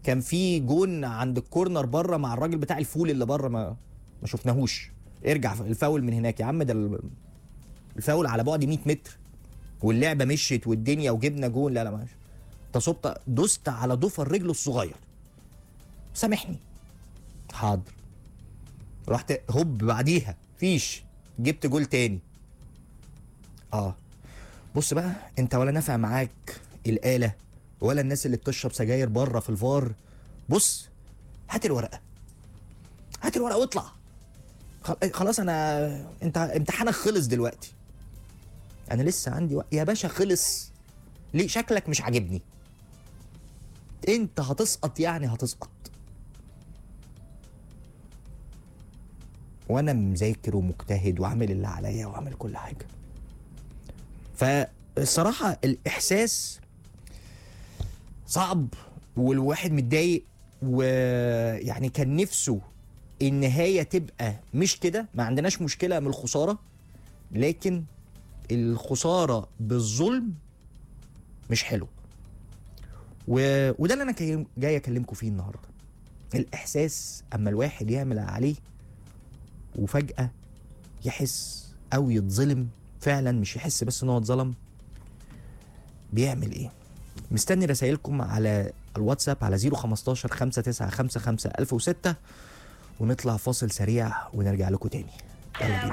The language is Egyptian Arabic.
كان في جون عند الكورنر بره مع الراجل بتاع الفول اللي بره ما ما شفناهوش ارجع الفاول من هناك يا عم ده ال- الفاول على بعد 100 متر واللعبه مشيت والدنيا وجبنا جون لا لا ماشي تصبت دوست على ضفر رجله الصغير سامحني حاضر رحت هوب بعديها فيش جبت جول تاني اه بص بقى انت ولا نافع معاك الآلة ولا الناس اللي بتشرب سجاير بره في الفار بص هات الورقة هات الورقة واطلع خل- خلاص انا انت امتحانك خلص دلوقتي انا لسه عندي وقت يا باشا خلص ليه شكلك مش عاجبني انت هتسقط يعني هتسقط وانا مذاكر ومجتهد وعامل اللي عليا وعامل كل حاجه فالصراحه الاحساس صعب والواحد متضايق ويعني كان نفسه النهايه تبقى مش كده ما عندناش مشكله من الخساره لكن الخساره بالظلم مش حلو و... وده اللي انا كي- جاي اكلمكم فيه النهارده الاحساس اما الواحد يعمل اللي عليه وفجاه يحس او يتظلم فعلا مش يحس بس ان هو اتظلم بيعمل ايه مستني رسائلكم على الواتساب على 015 5955 1006 ونطلع فاصل سريع ونرجع لكم تاني يلا بينا